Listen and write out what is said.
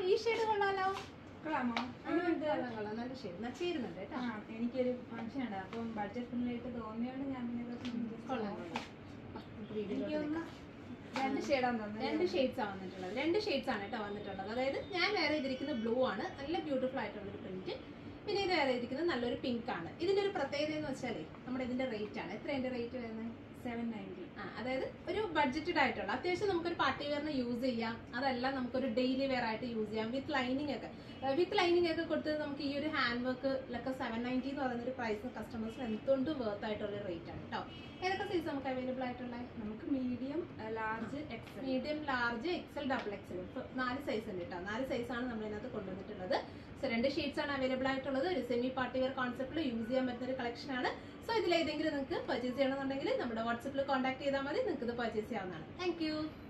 ഈ ഷെയ്ഡ് കൊള്ളാലോ കൊള്ളാമോ ആ, എങ്ങനെയുണ്ട്? കൊള്ളാം, കൊള്ളാം. നല്ല ഷെയ്ഡ് ചേരുന്നുണ്ട് കേട്ടോ ആ എനിക്കൊരു ഫംഗ്ഷൻ ഉണ്ട് അപ്പം ബഡ്ജറ്റ് ഫ്രണ്ട്ലിയായിട്ട് തോന്നിയോണ്ട് ഞാൻ പിന്നെ ഇതൊക്കെ ഒന്ന് just കൊള്ളാം നോക്കാം. കൊള്ളാം വാ, നമുക്ക് എനിക്ക് വീഡിയോയിലോട്ട് തോന്നുന്നു രണ്ട് ഷെയ്ഡാന്ന് തോന്നുന്നു രണ്ട് ഷെയ്ഡ്സ് ആണ് വന്നിട്ടുള്ളത് രണ്ട് ഷെയ്ഡ്സ് ആണ് കേട്ടോ വന്നിട്ടുള്ളത് അതായത് ഞാൻ വേറെ ചെയ്തിരിക്കുന്ന ബ്ലൂ ആണ് നല്ല ബ്യൂട്ടിഫുൾ ആയിട്ടുള്ള ഒരു പ്രിന്റ് പിന്നെ ഇത് വേറെ ചെയ്തിരിക്കുന്നത് നല്ലൊരു പിങ്ക് ആണ് ഇതിന്റെ ഒരു പ്രത്യേകത എന്ന് വെച്ചാലേ നമ്മുടെ ഇതിന്റെ റേറ്റ് ആണ് എത്ര അതിന്റെ റേറ്റ് വരുന്നത് സെവൻ നയൻറ്റി ആ അതായത് ഒരു ബഡ്ജറ്റഡ് ആയിട്ടുള്ള അത്യാവശ്യം നമുക്കൊരു പാർട്ടി വെയറിന് യൂസ് ചെയ്യാം അതല്ല നമുക്കൊരു ഡെയിലി വെയർ ആയിട്ട് യൂസ് ചെയ്യാം വിത്ത് ലൈനിങ് ഒക്കെ വിത്ത് ലൈനിങ് ഒക്കെ കൊടുത്ത് നമുക്ക് ഈ ഒരു ഹാൻഡ് വർക്കിലൊക്കെ സെവൻ നയൻറ്റി എന്ന് പറയുന്ന ഒരു പ്രൈസ് കസ്റ്റമേഴ്സിന് എന്തുകൊണ്ടും വേർത്ത് ആയിട്ടുള്ള റേറ്റ് ആണ് കേട്ടോ ഏതൊക്കെ സൈസ് നമുക്ക് അവൈലബിൾ ആയിട്ടുള്ള നമുക്ക് medium large XL medium large XL double XL നാല് സൈസ് ഉണ്ട് കേട്ടോ നാല് സൈസ് ആണ് നമ്മൾ ഇതിനകത്ത് കൊണ്ടുവന്നിട്ടുള്ളത് സോ രണ്ട് ഷീറ്റ്സ് ആണ് അവൈലബിൾ ആയിട്ടുള്ളത് ഒരു സെമി പാർട്ടി വെയർ കോൺസെപ്റ്റിൽ യൂസ് ചെയ്യാൻ പറ്റുന്ന ഒരു കളക്ഷൻ ആണ് സോ ഇതിലേതെങ്കിലും നിങ്ങൾക്ക് പർച്ചേസ് ചെയ്യണമെന്നുണ്ടെങ്കിൽ നമ്മുടെ വാട്സപ്പിൽ കോൺടാക്ട് ചെയ്താൽ മതി നിങ്ങൾക്ക് ഇത് പർച്ചേസ് ചെയ്യാവുന്നതാണ് താങ്ക്